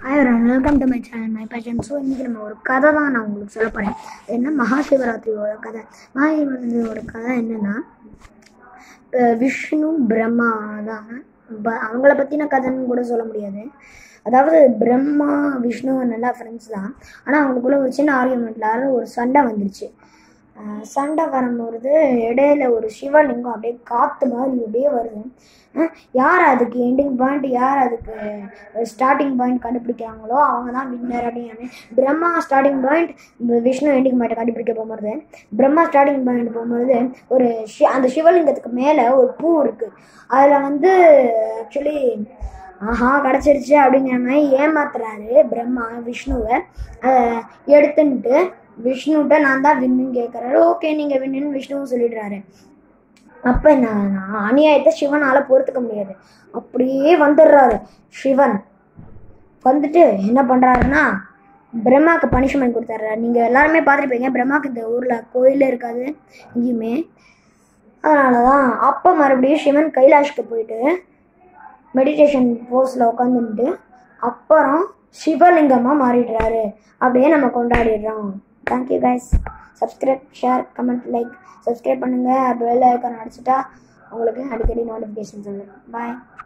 hi welcome to my channel my passion so இன்றைக்கி நம்ம ஒரு கதை தான் நான் உங்களுக்கு சொல்ல போகிறேன் என்ன மகாசிவராத்திரியோட கதை மகாசிவராத்திரியோட கதை என்னென்னா இப்போ விஷ்ணு பிரம்மா தான் ப- அவங்கள பற்றின கதைன்னு கூட சொல்ல முடியாது அதாவது பிரம்மா விஷ்ணு நல்லா ஃப்ரெண்ட்ஸ் தான் ஆனால் அவங்களுக்குள்ள ஒரு சின்ன ஆர்கியூமெண்ட்ல ஒரு சண்டை வந்துருச்சு அஹ் சண்டை வரும்பொழுது இடையில ஒரு சிவலிங்கம் அப்படியே காற்று மாதிரி அப்படியே வருது அஹ் யார் அதுக்கு எண்டிங் பாயிண்ட் யார் அதுக்கு ஸ்டார்டிங் பாயிண்ட் கண்டுபிடிக்கிறாங்களோ அவங்க தான் வின்னர் அப்படின்னு Brahma starting point Vishnu ending point கண்டுபிடிக்க போகும்போது பிரம்மா ஸ்டார்டிங் பாயிண்ட் போகும்போது ஒரு ஷி- அந்த சிவலிங்கத்துக்கு மேலே ஒரு பூ இருக்குது அதில் வந்து ஆக்சுவலி ஆஹா கிடச்சிருச்சு அப்படிங்கிற மாதிரி ஏமாத்துறாரு பிரம்மா விஷ்ணுவை அதை எடுத்துன்ட்டு விஷ்ணுகிட்ட நான் தான் வின்னுன்னு கேட்குறாரு ஓகே நீங்கள் வின்னுன்னு விஷ்ணுவும் சொல்லிடுறாரு அப்போ நான் நான் அநியாயத்தை சிவனால் பொறுத்துக்க முடியாது அப்படியே வந்துடுறாரு சிவன் வந்துட்டு என்ன பண்ணுறாருன்னா பிரம்மாவுக்கு பனிஷ்மெண்ட் கொடுத்துட்றாரு நீங்கள் எல்லாருமே பார்த்துருப்பீங்க பிரம்மாவுக்கு இந்த ஊரில் கோயிலே இருக்காது எங்கேயுமே அதனால தான் அப்போ மறுபடியும் சிவன் கைலாஷ்க்கு போயிட்டு மெடிடேஷன் போஸில் உட்காந்துட்டு அப்புறம் சிவலிங்கமாக மாறிடுறாரு அப்படியே நம்ம கொண்டாடிடுறோம் thank you guys subscribe share comment like subscribe பண்ணுங்கள் பெல் ஐக்கான் அடிச்சுட்டா உங்களுக்கு அடிக்கடி நோட்டிஃபிகேஷன்ஸ் வரும் பாய்